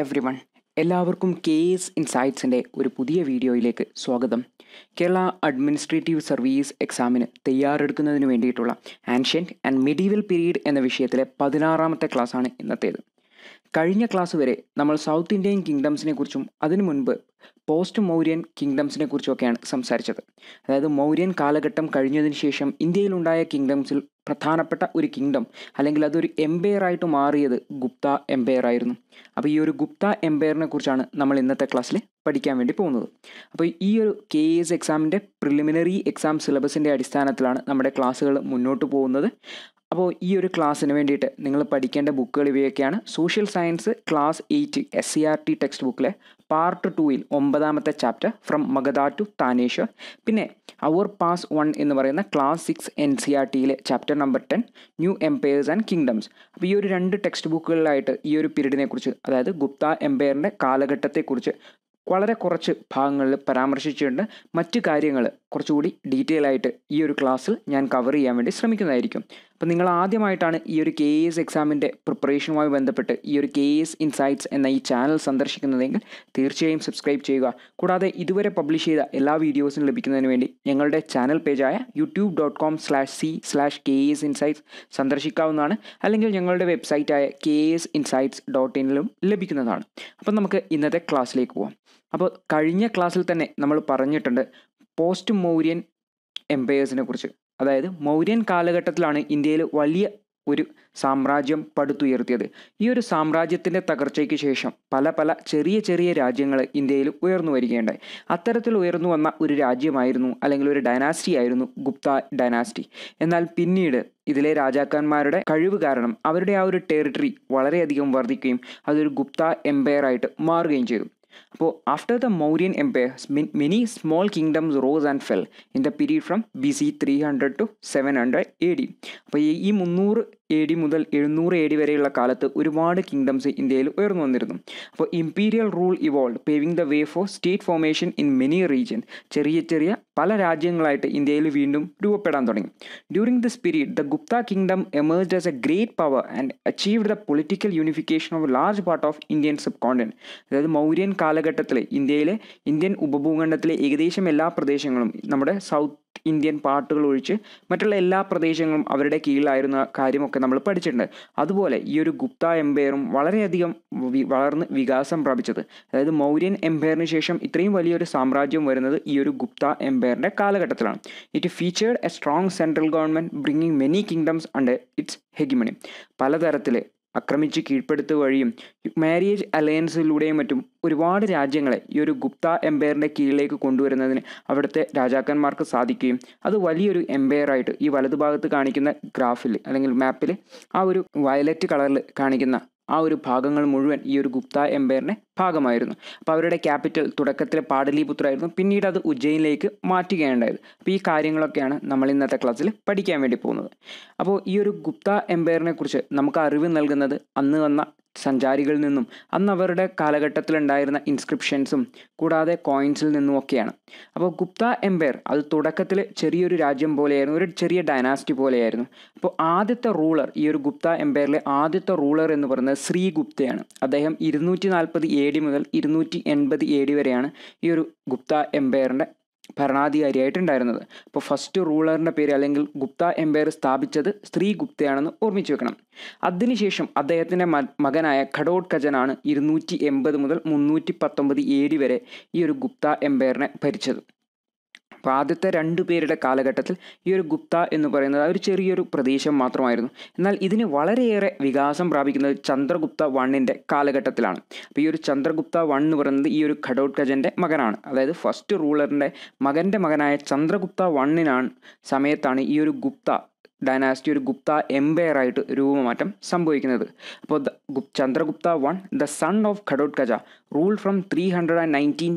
every everyone എല്ലാവർക്കും K S ഇൻസൈറ്റ്സിൻ്റെ ഒരു പുതിയ വീഡിയോയിലേക്ക് സ്വാഗതം കേരള അഡ്മിനിസ്ട്രേറ്റീവ് സർവീസ് എക്സാമിന് തയ്യാറെടുക്കുന്നതിന് വേണ്ടിയിട്ടുള്ള ആൻഷ്യൻറ്റ് ആൻഡ് മിഡീവൽ പീരീഡ് എന്ന വിഷയത്തിലെ പതിനാറാമത്തെ ക്ലാസ്സാണ് ഇന്നത്തേത് കഴിഞ്ഞ ക്ലാസ് വരെ നമ്മൾ സൗത്ത് ഇന്ത്യൻ കിങ്ഡംസിനെ കുറിച്ചും അതിനു മുൻപ് പോസ്റ്റ് മൗര്യൻ കിങ്ഡംസിനെ കുറിച്ചൊക്കെയാണ് സംസാരിച്ചത് അതായത് മൗര്യൻ കാലഘട്ടം കഴിഞ്ഞതിന് ശേഷം ഇന്ത്യയിലുണ്ടായ കിങ്ഡംസിൽ പ്രധാനപ്പെട്ട ഒരു കിങ്ഡം അല്ലെങ്കിൽ അതൊരു എംപയർ ആയിട്ട് മാറിയത് ഗുപ്ത എംപയർ ആയിരുന്നു അപ്പോൾ ഈ ഒരു ഗുപ്ത എംപയറിനെ കുറിച്ചാണ് നമ്മൾ ഇന്നത്തെ ക്ലാസ്സിൽ പഠിക്കാൻ വേണ്ടി പോകുന്നത് അപ്പോൾ ഈ ഒരു കെ എസ് എക്സാമിൻ്റെ പ്രിലിമിനറി എക്സാം സിലബസിൻ്റെ അടിസ്ഥാനത്തിലാണ് നമ്മുടെ ക്ലാസ്സുകൾ മുന്നോട്ട് പോകുന്നത് അപ്പോൾ ഈ ഒരു ക്ലാസ്സിന് വേണ്ടിയിട്ട് നിങ്ങൾ പഠിക്കേണ്ട ബുക്കുകൾ ഇവയൊക്കെയാണ് social science class eight S C R T text ബുക്കിലെ പാർട്ട് ടൂയിൽ ഒമ്പതാമത്തെ chapter from Magadha to Thaneshwar പിന്നെ അവർ പാസ് വൺ എന്ന് പറയുന്ന class six N C R ടിയിലെ chapter number ten new empires and kingdoms അപ്പോൾ ഈ ഒരു രണ്ട് ടെക്സ്റ്റ് ബുക്കുകളിലായിട്ട് ഈ ഒരു പീരീഡിനെ കുറിച്ച് അതായത് ഗുപ്ത എംപയറിൻ്റെ കാലഘട്ടത്തെക്കുറിച്ച് വളരെ കുറച്ച് ഭാഗങ്ങളിൽ പരാമർശിച്ചിട്ടുണ്ട് മറ്റു കാര്യങ്ങൾ കുറച്ചുകൂടി ഡീറ്റെയിൽ ആയിട്ട് ഈ ഒരു ക്ലാസ്സിൽ ഞാൻ കവർ ചെയ്യാൻ വേണ്ടി ശ്രമിക്കുന്നതായിരിക്കും അപ്പോൾ നിങ്ങൾ ആദ്യമായിട്ടാണ് ഈ ഒരു കെ എസ് എക്സാമിൻ്റെ പ്രിപ്പറേഷനുമായി ബന്ധപ്പെട്ട് ഈ ഒരു കെ എസ് ഇൻസൈറ്റ്സ് എന്ന ഈ ചാനൽ സന്ദർശിക്കുന്നതെങ്കിൽ തീർച്ചയായും സബ്സ്ക്രൈബ് ചെയ്യുക കൂടാതെ ഇതുവരെ പബ്ലിഷ് ചെയ്ത എല്ലാ വീഡിയോസും ലഭിക്കുന്നതിന് വേണ്ടി ഞങ്ങളുടെ ചാനൽ പേജായ YouTube dot com slash C slash K S insights സന്ദർശിക്കാവുന്നതാണ് അല്ലെങ്കിൽ ഞങ്ങളുടെ വെബ്സൈറ്റായ കെ എസ് ഇൻസൈറ്റ്സ് ഡോട്ട് ഇനിലും ലഭിക്കുന്നതാണ് അപ്പം നമുക്ക് ഇന്നത്തെ ക്ലാസ്സിലേക്ക് പോവാം അപ്പോൾ കഴിഞ്ഞ ക്ലാസ്സിൽ തന്നെ നമ്മൾ പറഞ്ഞിട്ടുണ്ട് പോസ്റ്റ് മൗര്യൻ എംപയേഴ്സിനെ കുറിച്ച് അതായത് മൗര്യൻ കാലഘട്ടത്തിലാണ് ഇന്ത്യയിൽ വലിയ ഒരു സാമ്രാജ്യം പടുത്തുയർത്തിയത് ഈ ഒരു സാമ്രാജ്യത്തിൻ്റെ തകർച്ചയ്ക്ക് ശേഷം പല പല ചെറിയ ചെറിയ രാജ്യങ്ങൾ ഇന്ത്യയിൽ ഉയർന്നു വരികയുണ്ടായി അത്തരത്തിൽ ഉയർന്നു വന്ന ഒരു രാജ്യമായിരുന്നു അല്ലെങ്കിൽ ഒരു ഡൈനാസ്റ്റി ആയിരുന്നു ഗുപ്ത ഡൈനാസ്റ്റി എന്നാൽ പിന്നീട് ഇതിലെ രാജാക്കന്മാരുടെ കഴിവ് കാരണം അവരുടെ ആ ഒരു ടെറിട്ടറി വളരെയധികം വർദ്ധിക്കുകയും അതൊരു ഗുപ്ത എംപയർ ആയിട്ട് മാറുകയും ചെയ്തു അപ്പോൾ after the Mauryan empire many small kingdoms rose and fell in the period from B C three hundred to seven hundred A D അപ്പോൾ ഈ മുന്നൂറ് എ ഡി മുതൽ എഴുന്നൂറ് എ ഡി വരെയുള്ള കാലത്ത് ഒരുപാട് കിങ്ഡംസ് ഇന്ത്യയിൽ ഉയർന്നു വന്നിരുന്നു അപ്പോൾ imperial rule evolve paving the way for state formation in many region ചെറിയ ചെറിയ പല രാജ്യങ്ങളായിട്ട് ഇന്ത്യയിൽ വീണ്ടും രൂപപ്പെടാൻ തുടങ്ങി during this period the Gupta kingdom emerge as a great power and achieved the political unification of large part of Indian sub continent Mauryan കാലഘട്ടത്തിൽ ഇന്ത്യയിലെ ഇന്ത്യൻ ഉപഭൂഖണ്ഡത്തിലെ ഏകദേശം എല്ലാ പ്രദേശങ്ങളും നമ്മുടെ സൗത്ത് ഇന്ത്യൻ പാട്ടുകൾ ഒഴിച്ച് മറ്റുള്ള എല്ലാ പ്രദേശങ്ങളും അവരുടെ കീഴിലായിരുന്ന കാര്യമൊക്കെ നമ്മൾ പഠിച്ചിട്ടുണ്ട് അതുപോലെ ഈ ഒരു ഗുപ്ത എംപയറും വളരെയധികം വളർന്ന് വികാസം പ്രാപിച്ചത് അതായത് മൗര്യൻ എംപയറിന് ശേഷം ഇത്രയും വലിയൊരു സാമ്രാജ്യം വരുന്നത് ഈ ഒരു ഗുപ്ത എംപയറിൻ്റെ കാലഘട്ടത്തിലാണ് it featured a strong central government bringing many kingdoms under its hegemony പലതരത്തിൽ ആക്രമിച്ച് കീഴ്പ്പെടുത്തുക വഴിയും മാരേജ് അലയൻസിലൂടെയും മറ്റും ഒരുപാട് രാജ്യങ്ങളെ ഈ ഒരു ഗുപ്ത എംപയറിൻ്റെ കീഴിലേക്ക് കൊണ്ടുവരുന്നതിന് അവിടുത്തെ രാജാക്കന്മാർക്ക് സാധിക്കുകയും അത് വലിയൊരു എംപയറായിട്ട് ഈ വലതുഭാഗത്ത് കാണിക്കുന്ന ഗ്രാഫിൽ അല്ലെങ്കിൽ മാപ്പിൽ ആ ഒരു വയലറ്റ് കളറിൽ കാണിക്കുന്ന ആ ഒരു ഭാഗങ്ങൾ മുഴുവൻ ഈ ഒരു ഗുപ്ത എംപയറിൻ്റെ ഭാഗമായിരുന്നു അപ്പോൾ അവരുടെ ക്യാപിറ്റൽ തുടക്കത്തിൽ പാടലിപുത്ര ആയിരുന്നു പിന്നീട് അത് ഉജ്ജയിനിലേക്ക് മാറ്റുകയുണ്ടായത് അപ്പോൾ ഈ കാര്യങ്ങളൊക്കെയാണ് നമ്മൾ ഇന്നത്തെ ക്ലാസ്സിൽ പഠിക്കാൻ വേണ്ടി പോകുന്നത് അപ്പോൾ ഈ ഒരു ഗുപ്ത എംപയറിനെ കുറിച്ച് നമുക്ക് അറിവ് നൽകുന്നത് അന്ന് വന്ന സഞ്ചാരികളിൽ നിന്നും അന്ന് അവരുടെ കാലഘട്ടത്തിലുണ്ടായിരുന്ന ഇൻസ്ക്രിപ്ഷൻസും കൂടാതെ കോയിൻസിൽ നിന്നും ഒക്കെയാണ് അപ്പോൾ ഗുപ്ത എംപയർ അത് തുടക്കത്തിൽ ചെറിയൊരു രാജ്യം പോലെയായിരുന്നു ഒരു ചെറിയ ഡൈനാസ്റ്റി പോലെയായിരുന്നു അപ്പോൾ ആദ്യത്തെ റൂളർ ഈ ഒരു ഗുപ്ത എംപയറിലെ ആദ്യത്തെ റൂളർ എന്ന് പറയുന്നത് ശ്രീഗുപ്തയാണ് അദ്ദേഹം ഇരുന്നൂറ്റി നാൽപ്പത് എ ഡി മുതൽ ഇരുന്നൂറ്റി എൺപത് എ ഡി വരെയാണ് ഈ ഒരു ഗുപ്ത എംപയറിൻ്റെ ഭരണാധികാരിയായിട്ടുണ്ടായിരുന്നത് അപ്പോൾ ഫസ്റ്റ് റൂളറിൻ്റെ പേര് അല്ലെങ്കിൽ ഗുപ്ത എംപയർ സ്ഥാപിച്ചത് സ്ത്രീ ഗുപ്തയാണെന്ന് ഓർമ്മിച്ചു വെക്കണം അതിനുശേഷം അദ്ദേഹത്തിൻ്റെ മകനായ ഖഡോത്കജനാണ് ഇരുന്നൂറ്റി എൺപത് മുതൽ മുന്നൂറ്റി പത്തൊമ്പത് എ ഡി വരെ ഈ ഒരു ഗുപ്ത എംപയറിനെ ഭരിച്ചത് അപ്പോൾ ആദ്യത്തെ രണ്ടു പേരുടെ കാലഘട്ടത്തിൽ ഈ ഒരു ഗുപ്ത എന്ന് പറയുന്നത് ഒരു ചെറിയൊരു പ്രദേശം മാത്രമായിരുന്നു എന്നാൽ ഇതിന് വളരെയേറെ വികാസം പ്രാപിക്കുന്നത് ചന്ദ്രഗുപ്ത വണ്ണിൻ്റെ കാലഘട്ടത്തിലാണ് അപ്പോൾ ഈ ഒരു ചന്ദ്രഗുപ്ത വൺ എന്ന് പറയുന്നത് ഈ ഒരു ഘടോത്കജൻ്റെ മകനാണ് അതായത് ഫസ്റ്റ് റൂളറിൻ്റെ മകൻ്റെ മകനായ ചന്ദ്രഗുപ്ത വണ്ണിനാണ് സമയത്താണ് ഈ ഒരു ഗുപ്ത ഡൈനാസ്റ്റി ഒരു ഗുപ്ത എംപയർ ആയിട്ട് രൂപമാറ്റം സംഭവിക്കുന്നത് അപ്പോൾ Chandragupta one the son of Ghatotkacha rule from three hundred and nineteen to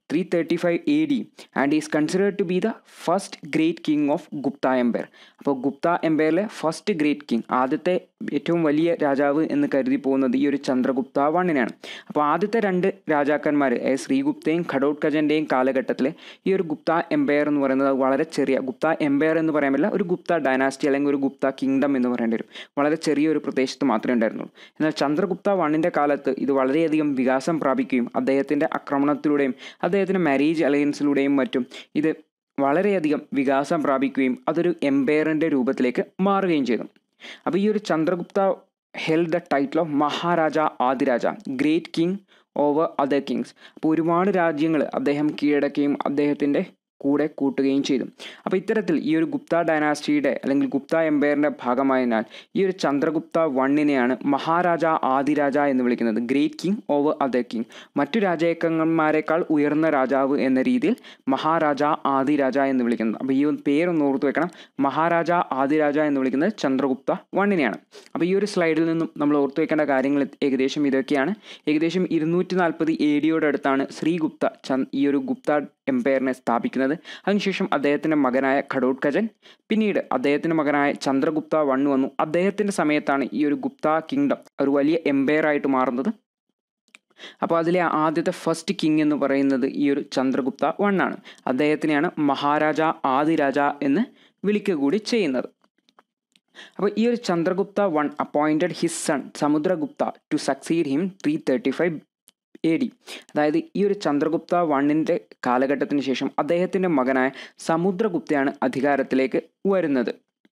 three thirty five A D and is considered to be the first great king of Gupta empire അപ്പോൾ ഗുപ്ത എംപയറിലെ ഫസ്റ്റ് ഗ്രേറ്റ് കിങ് ആദ്യത്തെ ഏറ്റവും വലിയ രാജാവ് എന്ന് കരുതി പോകുന്നത് ഈ ഒരു ചന്ദ്രഗുപ്ത വണ്ണിനാണ് അപ്പോൾ ആദ്യത്തെ രണ്ട് രാജാക്കന്മാർ ശ്രീഗുപ്തയും ഘടോത്കജൻ്റെയും കാലഘട്ടത്തിൽ ഈ ഒരു ഗുപ്ത എംപയർ എന്ന് പറയുന്നത് വളരെ ചെറിയ ഗുപ്ത എംപയർ എന്ന് പറയാൻ പറ്റില്ല ഒരു ഗുപ്ത ഡൈനാസ്റ്റി അല്ലെങ്കിൽ ഒരു ഗുപ്ത കിങ്ഡം എന്ന് പറയേണ്ടി വരും വളരെ ചെറിയൊരു പ്രദേശത്ത് മാത്രമേ ഉണ്ടായിരുന്നുള്ളൂ എന്നാൽ ചന്ദ്രഗുപ്ത വണ്ണിൻ്റെ കാലത്ത് ഇത് വളരെയധികം വികാസം പ്രാപിക്കുകയും അദ്ദേഹത്തിൻ്റെ ആക്രമണത്തിലൂടെയും അദ്ദേഹത്തിൻ്റെ മാരേജ് അലയൻസിലൂടെയും മറ്റും ഇത് വളരെയധികം വികാസം പ്രാപിക്കുകയും അതൊരു എംപയറിൻ്റെ രൂപത്തിലേക്ക് മാറുകയും ചെയ്തു അപ്പോൾ ഈ ഒരു Chandragupta held the title of Maharaja Adhiraja great king over other kings അപ്പോൾ ഒരുപാട് രാജ്യങ്ങൾ അദ്ദേഹം കീഴടക്കുകയും അദ്ദേഹത്തിൻ്റെ കൂടെ കൂട്ടുകയും ചെയ്തു അപ്പോൾ ഇത്തരത്തിൽ ഈ ഒരു ഗുപ്ത ഡൈനാസ്റ്റിയുടെ അല്ലെങ്കിൽ ഗുപ്ത എംപയറിൻ്റെ ഭാഗമായതിനാൽ ഈ ഒരു ചന്ദ്രഗുപ്ത വണ്ണിനെയാണ് മഹാരാജ ആദിരാജ എന്ന് വിളിക്കുന്നത് great king over other king മറ്റു രാജാക്കന്മാരെക്കാൾ ഉയർന്ന രാജാവ് എന്ന രീതിയിൽ മഹാരാജ ആദിരാജ എന്ന് വിളിക്കുന്നത് അപ്പോൾ ഈ ഒരു പേരൊന്ന് ഓർത്ത് വെക്കണം മഹാരാജ ആദിരാജ എന്ന് വിളിക്കുന്നത് ചന്ദ്രഗുപ്ത വണ്ണിനെയാണ് അപ്പോൾ ഈ ഒരു സ്ലൈഡിൽ നിന്നും നമ്മൾ ഓർത്തു വെക്കേണ്ട കാര്യങ്ങൾ ഏകദേശം ഇതൊക്കെയാണ് ഏകദേശം ഇരുന്നൂറ്റി നാൽപ്പത് എ ഡിയോട് അടുത്താണ് ശ്രീഗുപ്ത ചന്ദ് ഈ ഒരു ഗുപ്ത എംപയറിനെ സ്ഥാപിക്കുന്നത് അതിനുശേഷം അദ്ദേഹത്തിൻ്റെ മകനായ ഘടോത്കജൻ പിന്നീട് അദ്ദേഹത്തിൻ്റെ മകനായ ചന്ദ്രഗുപ്ത വണ്ണ് വന്നു അദ്ദേഹത്തിൻ്റെ സമയത്താണ് ഈ ഒരു ഗുപ്ത കിങ്ഡം ഒരു വലിയ എംപയർ ആയിട്ട് മാറുന്നത് അപ്പോൾ അതിലെ ആദ്യത്തെ ഫസ്റ്റ് കിങ് എന്ന് പറയുന്നത് ഈ ഒരു ചന്ദ്രഗുപ്ത വണ്ണാണ് അദ്ദേഹത്തിനെയാണ് മഹാരാജ ആദിരാജ എന്ന് വിളിക്കുക കൂടി ചെയ്യുന്നത് അപ്പോൾ ഈ ഒരു Chandragupta one appointed his son Samudragupta to succeed him three thirty five A D അതായത് ഈ ഒരു ചന്ദ്രഗുപ്ത വണ്ണിൻ്റെ കാലഘട്ടത്തിന് ശേഷം അദ്ദേഹത്തിൻ്റെ മകനായ സമുദ്രഗുപ്തയാണ് അധികാരത്തിലേക്ക് വരുന്നത്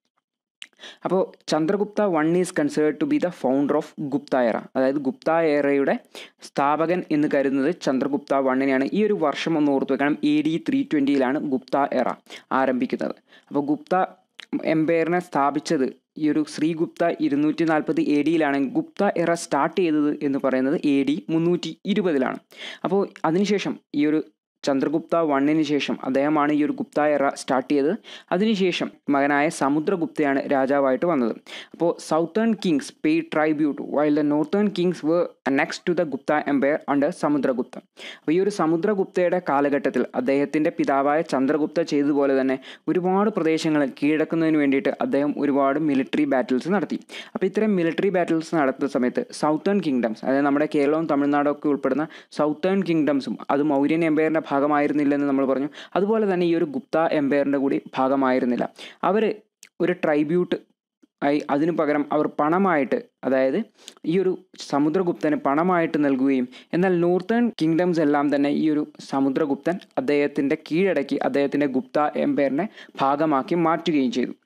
അപ്പോൾ Chandragupta one is considered to be the founder of Gupta era അതായത് ഗുപ്ത എറയുടെ സ്ഥാപകൻ എന്ന് കരുതുന്നത് ചന്ദ്രഗുപ്ത വണ്ണിനെയാണ് ഈ ഒരു വർഷം ഒന്ന് ഓർത്ത് വെക്കണം എ ഡി ത്രീ ട്വൻറ്റിയിലാണ് ഗുപ്ത എറ ആരംഭിക്കുന്നത് അപ്പോൾ ഗുപ്ത എംപയറിനെ സ്ഥാപിച്ചത് ഈ ഒരു ശ്രീഗുപ്ത ഇരുന്നൂറ്റി നാൽപ്പത് എ ഡിയിലാണ് ഗുപ്ത എറ സ്റ്റാർട്ട് ചെയ്തത് എന്ന് പറയുന്നത് എ ഡി മുന്നൂറ്റി ഇരുപതിലാണ് അപ്പോൾ അതിനുശേഷം ഈ ഒരു ചന്ദ്രഗുപ്ത വണ്ണിന് ശേഷം അദ്ദേഹമാണ് ഈ ഒരു ഗുപ്ത എറ സ്റ്റാർട്ട് ചെയ്തത് അതിനുശേഷം മകനായ സമുദ്രഗുപ്തയാണ് രാജാവായിട്ട് വന്നത് അപ്പോൾ southern kings pay tribute while the northern kings were next to the Gupta empire under Samudragupta അപ്പോൾ ഈ ഒരു സമുദ്രഗുപ്തയുടെ കാലഘട്ടത്തിൽ അദ്ദേഹത്തിൻ്റെ പിതാവായ ചന്ദ്രഗുപ്ത ചെയ്തതുപോലെ തന്നെ ഒരുപാട് പ്രദേശങ്ങൾ കീഴടക്കുന്നതിന് വേണ്ടിയിട്ട് അദ്ദേഹം ഒരുപാട് മിലിറ്ററി ബാറ്റിൽസ് നടത്തി അപ്പോൾ ഇത്തരം മിലിറ്ററി ബാറ്റിൽസ് നടത്തുന്ന സമയത്ത് സൗത്തേൺ കിങ്ഡംസ് അതായത് നമ്മുടെ കേരളവും തമിഴ്നാടും ഒക്കെ ഉൾപ്പെടുന്ന സൗത്തേൺ കിങ്ഡംസും അത് മൗര്യൻ എംപയറിൻ്റെ ഭാഗമായിരുന്നില്ലെന്ന് നമ്മൾ പറഞ്ഞു അതുപോലെ തന്നെ ഈ ഒരു ഗുപ്ത എംപയറിൻ്റെ കൂടി ഭാഗമായിരുന്നില്ല അവർ ഒരു ട്രൈബ്യൂട്ട് ആയി അതിനു പകരം അവർ പണമായിട്ട് അതായത് ഈ ഒരു സമുദ്രഗുപ്തന് പണമായിട്ട് നൽകുകയും എന്നാൽ നോർത്തേൺ കിങ്ഡംസ് എല്ലാം തന്നെ ഈ ഒരു സമുദ്രഗുപ്തൻ അദ്ദേഹത്തിൻ്റെ കീഴടക്കി അദ്ദേഹത്തിൻ്റെ ഗുപ്ത എംപയറിനെ ഭാഗമാക്കി മാറ്റുകയും ചെയ്തു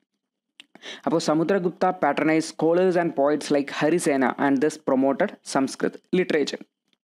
അപ്പോൾ Samudragupta patronise scholars and poets like Harisena and this promoted Sanskrit literature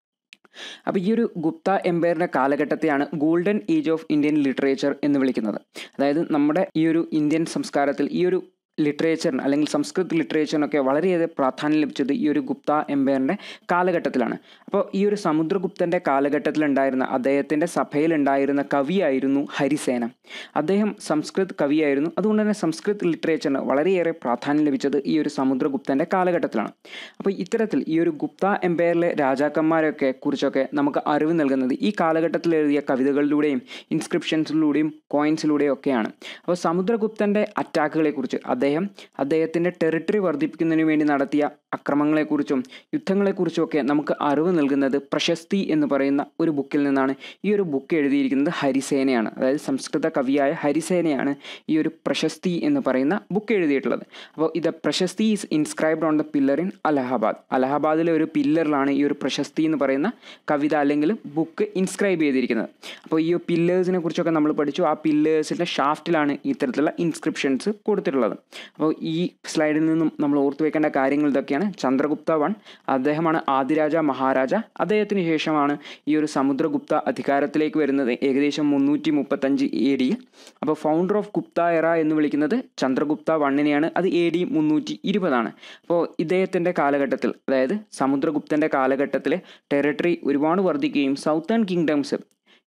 അപ്പോൾ ഈ ഒരു ഗുപ്ത എംപയറിൻ്റെ കാലഘട്ടത്തെയാണ് golden age of Indian literature എന്ന് വിളിക്കുന്നത് അതായത് നമ്മുടെ ഈ ഒരു ഇന്ത്യൻ സംസ്കാരത്തിൽ ഈ ഒരു ലിറ്ററേച്ചറിന് അല്ലെങ്കിൽ സംസ്കൃത് ലിറ്ററേച്ചറിനൊക്കെ വളരെയേറെ പ്രാധാന്യം ലഭിച്ചത് ഈ ഒരു ഗുപ്ത എംപയറിൻ്റെ കാലഘട്ടത്തിലാണ് അപ്പോൾ ഈ ഒരു സമുദ്രഗുപ്തൻ്റെ കാലഘട്ടത്തിലുണ്ടായിരുന്ന അദ്ദേഹത്തിൻ്റെ സഭയിലുണ്ടായിരുന്ന കവിയായിരുന്നു ഹരിസേന അദ്ദേഹം സംസ്കൃത് കവിയായിരുന്നു അതുകൊണ്ട് തന്നെ സംസ്കൃത് ലിറ്ററേച്ചറിന് വളരെയേറെ പ്രാധാന്യം ലഭിച്ചത് ഈ ഒരു സമുദ്രഗുപ്തൻ്റെ കാലഘട്ടത്തിലാണ് അപ്പോൾ ഇത്തരത്തിൽ ഈ ഒരു ഗുപ്ത എംപയറിലെ രാജാക്കന്മാരൊക്കെ കുറിച്ചൊക്കെ നമുക്ക് അറിവ് നൽകുന്നത് ഈ കാലഘട്ടത്തിൽ എഴുതിയ കവിതകളിലൂടെയും ഇൻസ്ക്രിപ്ഷൻസിലൂടെയും കോയിൻസിലൂടെയും ഒക്കെയാണ് അപ്പോൾ സമുദ്രഗുപ്തൻ്റെ അറ്റാക്കുകളെക്കുറിച്ച് അദ്ദേഹം അദ്ദേഹത്തിൻ്റെ ടെറിട്ടറി വർദ്ധിപ്പിക്കുന്നതിന് വേണ്ടി നടത്തിയ അക്രമങ്ങളെക്കുറിച്ചും യുദ്ധങ്ങളെക്കുറിച്ചും ഒക്കെ നമുക്ക് അറിവ് നൽകുന്നത് പ്രശസ്തി എന്ന് പറയുന്ന ഒരു ബുക്കിൽ നിന്നാണ് ഈ ഒരു ബുക്ക് എഴുതിയിരിക്കുന്നത് ഹരിസേനയാണ് അതായത് സംസ്കൃത കവിയായ ഹരിസേനയാണ് ഈ ഒരു പ്രശസ്തി എന്ന് പറയുന്ന ബുക്ക് എഴുതിയിട്ടുള്ളത് അപ്പോൾ ഇത് പ്രശസ്തി is inscribed on the pillar in Allahabad അലഹബാദിലെ ഒരു പില്ലറിലാണ് ഈ ഒരു പ്രശസ്തി എന്ന് പറയുന്ന കവിത അല്ലെങ്കിൽ ബുക്ക് ഇൻസ്ക്രൈബ് ചെയ്തിരിക്കുന്നത് അപ്പോൾ ഈ പില്ലേഴ്സിനെ കുറിച്ചൊക്കെ നമ്മൾ പഠിച്ചു ആ പില്ലേഴ്സിൻ്റെ ഷാഫ്റ്റിലാണ് ഇത്തരത്തിലുള്ള ഇൻസ്ക്രിപ്ഷൻസ് കൊടുത്തിട്ടുള്ളത് അപ്പോൾ ഈ സ്ലൈഡിൽ നിന്നും നമ്മൾ ഓർത്തു വെക്കേണ്ട കാര്യങ്ങൾ ഇതൊക്കെയാണ് ചന്ദ്രഗുപ്ത വൺ അദ്ദേഹമാണ് ആദിരാജ മഹാരാജ അദ്ദേഹത്തിന് ശേഷമാണ് ഈ ഒരു സമുദ്രഗുപ്ത അധികാരത്തിലേക്ക് വരുന്നത് ഏകദേശം മുന്നൂറ്റി മുപ്പത്തഞ്ച് എ ഡി അപ്പോൾ ഫൗണ്ടർ ഓഫ് ഗുപ്ത എറ എന്ന് വിളിക്കുന്നത് ചന്ദ്രഗുപ്ത വണ്ണിനെയാണ് അത് എ ഡി മുന്നൂറ്റി ഇരുപതാണ് അപ്പോൾ ഇദ്ദേഹത്തിൻ്റെ കാലഘട്ടത്തിൽ അതായത് സമുദ്രഗുപ്തൻ്റെ കാലഘട്ടത്തിൽ ടെറിട്ടറി ഒരുപാട് വർദ്ധിക്കുകയും സൗത്തേൺ കിങ്ഡംസ്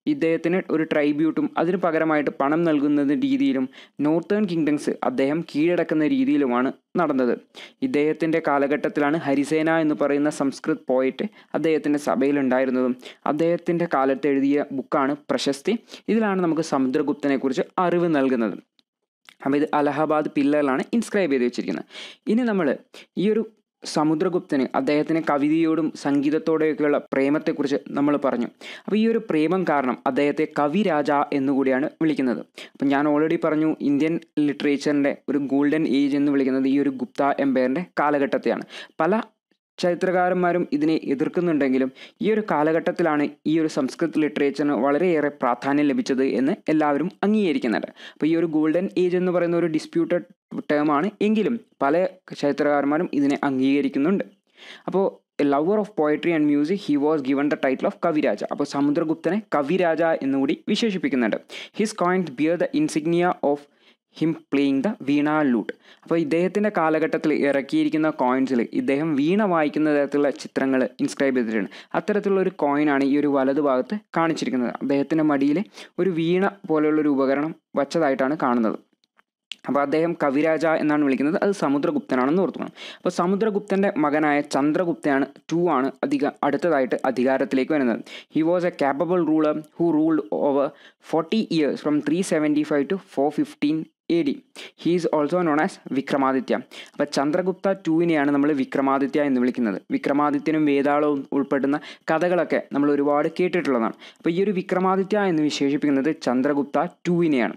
ഇദ്ദേഹത്തിന് ഒരു ട്രൈബ്യൂട്ടും അതിന് പകരമായിട്ട് പണം നൽകുന്ന രീതിയിലും നോർത്തേൺ കിങ്ഡംസ് അദ്ദേഹം കീഴടക്കുന്ന രീതിയിലുമാണ് നടന്നത് ഇദ്ദേഹത്തിൻ്റെ കാലഘട്ടത്തിലാണ് ഹരിസേന എന്ന് പറയുന്ന സംസ്കൃത് പോയിട്ട് അദ്ദേഹത്തിൻ്റെ സഭയിലുണ്ടായിരുന്നതും അദ്ദേഹത്തിൻ്റെ കാലത്ത് എഴുതിയ ബുക്കാണ് പ്രശസ്തി ഇതിലാണ് നമുക്ക് സമുദ്രഗുപ്തനെക്കുറിച്ച് അറിവ് നൽകുന്നത് അപ്പോൾ ഇത് അലഹബാദ് പില്ലറിലാണ് ഇൻസ്ക്രൈബ് ചെയ്ത് വെച്ചിരിക്കുന്നത് ഇനി നമ്മൾ ഈ ഒരു സമുദ്രഗുപ്തന് അദ്ദേഹത്തിന് കവിതയോടും സംഗീതത്തോടെയൊക്കെയുള്ള പ്രേമത്തെക്കുറിച്ച് നമ്മൾ പറഞ്ഞു അപ്പോൾ ഈ ഒരു പ്രേമം കാരണം അദ്ദേഹത്തെ കവിരാജ എന്നുകൂടിയാണ് വിളിക്കുന്നത് അപ്പം ഞാൻ ഓൾറെഡി പറഞ്ഞു ഇന്ത്യൻ ലിറ്ററേച്ചറിൻ്റെ ഒരു ഗോൾഡൻ ഏജ് എന്ന് വിളിക്കുന്നത് ഈ ഒരു ഗുപ്ത എംപയറിൻ്റെ കാലഘട്ടത്തെയാണ് പല ചരിത്രകാരന്മാരും ഇതിനെ എതിർക്കുന്നുണ്ടെങ്കിലും ഈ ഒരു കാലഘട്ടത്തിലാണ് ഈ ഒരു സംസ്കൃത് ലിറ്ററേച്ചറിന് വളരെയേറെ പ്രാധാന്യം ലഭിച്ചത് എന്ന് എല്ലാവരും അംഗീകരിക്കുന്നുണ്ട് അപ്പോൾ ഈ ഒരു ഗോൾഡൻ ഏജ് എന്ന് പറയുന്ന ഒരു ഡിസ്പ്യൂട്ടഡ് ടേമാണ് എങ്കിലും പല ചരിത്രകാരന്മാരും ഇതിനെ അംഗീകരിക്കുന്നുണ്ട് അപ്പോൾ lover of poetry and music he was given the title of Kaviraja അപ്പോൾ സമുദ്രഗുപ്തനെ കവിരാജ എന്നുകൂടി വിശേഷിപ്പിക്കുന്നുണ്ട് his coins bear the insignia of him playing the veena lute അപ്പോൾ ഇദ്ദേഹത്തിൻ്റെ കാലഘട്ടത്തിൽ ഇറക്കിയിരിക്കുന്ന കോയിൻസിൽ ഇദ്ദേഹം വീണ വായിക്കുന്ന തരത്തിലുള്ള ചിത്രങ്ങൾ ഇൻസ്ക്രൈബ് ചെയ്തിട്ടുണ്ട് അത്തരത്തിലുള്ള ഒരു കോയിനാണ് ഈ ഒരു വലതു ഭാഗത്ത് കാണിച്ചിരിക്കുന്നത് അദ്ദേഹത്തിൻ്റെ മടിയിൽ ഒരു വീണ പോലെയുള്ളൊരു ഉപകരണം വച്ചതായിട്ടാണ് കാണുന്നത് അപ്പോൾ അദ്ദേഹം കവിരാജ എന്നാണ് വിളിക്കുന്നത് അത് സമുദ്രഗുപ്തനാണെന്ന് ഓർത്തുക്കണം അപ്പോൾ സമുദ്രഗുപ്തൻ്റെ മകനായ ചന്ദ്രഗുപ്തയാണ് ടു ആണ് അധിക അടുത്തതായിട്ട് അധികാരത്തിലേക്ക് വരുന്നത് he was a capable ruler who ruled over forty years from three seventy five to four fifteen A D he is also known as Vikramaditya അപ്പോൾ ചന്ദ്രഗുപ്ത ടുവിനെയാണ് നമ്മൾ വിക്രമാദിത്യ എന്ന് വിളിക്കുന്നത് വിക്രമാദിത്യനും വേതാളവും ഉൾപ്പെടുന്ന കഥകളൊക്കെ നമ്മൾ ഒരുപാട് കേട്ടിട്ടുള്ളതാണ് അപ്പോൾ ഈ ഒരു വിക്രമാദിത്യ എന്ന് വിശേഷിപ്പിക്കുന്നത് ചന്ദ്രഗുപ്ത ടുവിനെയാണ്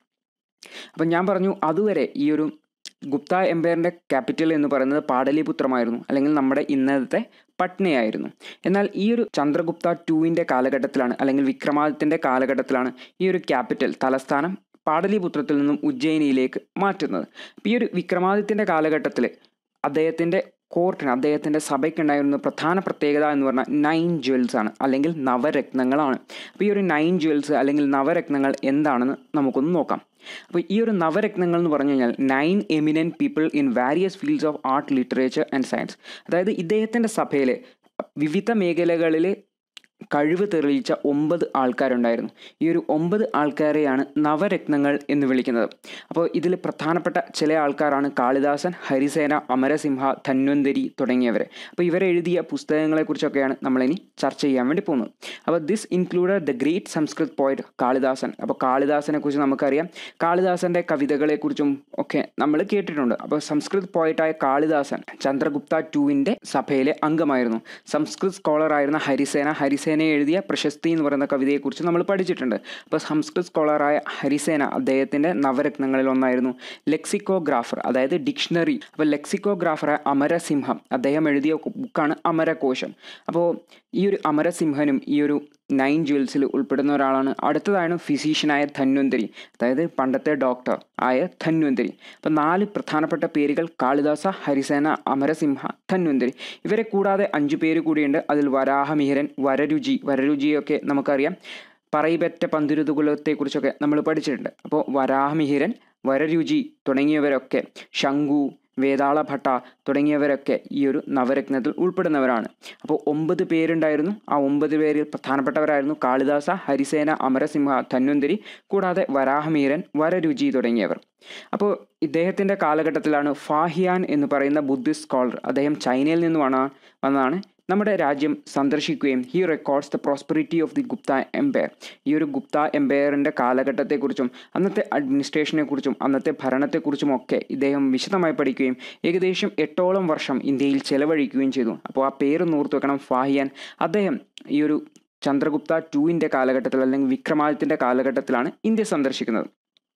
അപ്പം ഞാൻ പറഞ്ഞു അതുവരെ ഈ ഒരു ഗുപ്ത എംപയറിൻ്റെ ക്യാപിറ്റൽ എന്ന് പറയുന്നത് പാടലിപുത്രമായിരുന്നു അല്ലെങ്കിൽ നമ്മുടെ ഇന്നത്തെ പട്നയായിരുന്നു എന്നാൽ ഈ ഒരു ചന്ദ്രഗുപ്ത ടുവിൻ്റെ കാലഘട്ടത്തിലാണ് അല്ലെങ്കിൽ വിക്രമാദിത്യൻ്റെ കാലഘട്ടത്തിലാണ് ഈ ഒരു ക്യാപിറ്റൽ തലസ്ഥാനം പാടലിപുത്രത്തിൽ നിന്നും ഉജ്ജയിനിയിലേക്ക് മാറ്റുന്നത് അപ്പോൾ ഈ ഒരു വിക്രമാദിത്യൻ്റെ കാലഘട്ടത്തിൽ അദ്ദേഹത്തിൻ്റെ കോർട്ടിന് അദ്ദേഹത്തിൻ്റെ സഭയ്ക്കുണ്ടായിരുന്ന പ്രധാന പ്രത്യേകത എന്ന് പറഞ്ഞാൽ നയൻ ജ്വൽസ് ആണ് അല്ലെങ്കിൽ നവരത്നങ്ങളാണ് അപ്പോൾ ഈ ഒരു നയൻ ജ്വൽസ് അല്ലെങ്കിൽ നവരത്നങ്ങൾ എന്താണെന്ന് നമുക്കൊന്ന് നോക്കാം അപ്പോൾ ഈ ഒരു നവരത്നങ്ങൾ എന്ന് പറഞ്ഞു കഴിഞ്ഞാൽ nine eminent people in various fields of art literature and science അതായത് ഇദ്ദേഹത്തിൻ്റെ സഭയിൽ വിവിധ മേഖലകളിൽ കഴിവ് തെളിയിച്ച ഒമ്പത് ആൾക്കാരുണ്ടായിരുന്നു ഈ ഒരു ഒമ്പത് ആൾക്കാരെയാണ് നവരത്നങ്ങൾ എന്ന് വിളിക്കുന്നത് അപ്പോൾ ഇതിൽ പ്രധാനപ്പെട്ട ചില ആൾക്കാരാണ് കാളിദാസൻ ഹരിസേന അമരസിംഹ ധന്വന്തരി തുടങ്ങിയവരെ അപ്പോൾ ഇവരെ എഴുതിയ പുസ്തകങ്ങളെക്കുറിച്ചൊക്കെയാണ് നമ്മളിനി ചർച്ച ചെയ്യാൻ വേണ്ടി പോകുന്നത് അപ്പോൾ this included the great Sanskrit poet Kalidasan അപ്പോൾ കാളിദാസനെ കുറിച്ച് നമുക്കറിയാം കാളിദാസൻ്റെ കവിതകളെക്കുറിച്ചും ഒക്കെ നമ്മൾ കേട്ടിട്ടുണ്ട് അപ്പോൾ സംസ്കൃത് പോയിട്ടായ കാളിദാസൻ ചന്ദ്രഗുപ്ത ടുവിൻ്റെ സഭയിലെ അംഗമായിരുന്നു സംസ്കൃത് സ്കോളറായിരുന്ന ഹരിസേന ഹരിസേന എഴുതിയ പ്രശസ്തി എന്ന് പറയുന്ന കവിതയെക്കുറിച്ച് നമ്മൾ പഠിച്ചിട്ടുണ്ട് അപ്പോൾ സംസ്കൃത് സ്കോളറായ ഹരിസേന അദ്ദേഹത്തിൻ്റെ നവരത്നങ്ങളിൽ ഒന്നായിരുന്നു ലെക്സിക്കോഗ്രാഫർ അതായത് ഡിക്ഷണറി അപ്പോൾ ലെക്സിക്കോഗ്രാഫറായ അമരസിംഹം അദ്ദേഹം എഴുതിയ ബുക്കാണ് അമരകോശം അപ്പോൾ ഈ ഒരു അമരസിംഹനും ഈ ഒരു നയൻ ജ്വൽസിൽ ഉൾപ്പെടുന്ന ഒരാളാണ് അടുത്തതാണ് ഫിസീഷ്യനായ ധന്വന്തരി അതായത് പണ്ടത്തെ ഡോക്ടർ ആയ ധന്വന്തരി അപ്പം നാല് പ്രധാനപ്പെട്ട പേരുകൾ കാളിദാസ ഹരിസേന അമരസിംഹ ധന്വന്തരി ഇവരെ കൂടാതെ അഞ്ചു പേര് കൂടിയുണ്ട് അതിൽ വരാഹമിഹിരൻ വരരുചി വരരുചിയൊക്കെ നമുക്കറിയാം പറയിപ്പറ്റ പന്തിരുതുകുലത്തെക്കുറിച്ചൊക്കെ നമ്മൾ പഠിച്ചിട്ടുണ്ട് അപ്പോൾ വരാഹമിഹിരൻ വരരുചി തുടങ്ങിയവരൊക്കെ ശംഖു വേതാള ഭട്ട തുടങ്ങിയവരൊക്കെ ഈ ഒരു നവരത്നത്തിൽ ഉൾപ്പെടുന്നവരാണ് അപ്പോൾ ഒമ്പത് പേരുണ്ടായിരുന്നു ആ ഒമ്പത് പേരിൽ പ്രധാനപ്പെട്ടവരായിരുന്നു കാളിദാസ ഹരിസേന അമരസിംഹ ധന്വന്തരി കൂടാതെ വരാഹമീരൻ വരരുചി തുടങ്ങിയവർ അപ്പോൾ ഇദ്ദേഹത്തിൻ്റെ കാലഘട്ടത്തിലാണ് ഫാഹിയാൻ എന്ന് പറയുന്ന ബുദ്ധിസ്റ്റ് സ്കോളർ അദ്ദേഹം ചൈനയിൽ നിന്ന് വന്ന വന്നതാണ് നമ്മുടെ രാജ്യം സന്ദർശിക്കുകയും he records the prosperity of the Gupta empire ഈ ഒരു ഗുപ്ത എംപയറിൻ്റെ കാലഘട്ടത്തെക്കുറിച്ചും അന്നത്തെ അഡ്മിനിസ്ട്രേഷനെക്കുറിച്ചും അന്നത്തെ ഭരണത്തെക്കുറിച്ചും ഒക്കെ ഇദ്ദേഹം വിശദമായി പഠിക്കുകയും ഏകദേശം എട്ടോളം വർഷം ഇന്ത്യയിൽ ചെലവഴിക്കുകയും ചെയ്തു അപ്പോൾ ആ പേര് ഓർത്ത് വെക്കണം ഫാഹിയാൻ അദ്ദേഹം ഈ ഒരു ചന്ദ്രഗുപ്ത ടുവിൻ്റെ കാലഘട്ടത്തിൽ അല്ലെങ്കിൽ വിക്രമാദിത്യൻ്റെ കാലഘട്ടത്തിലാണ് ഇന്ത്യ സന്ദർശിക്കുന്നത്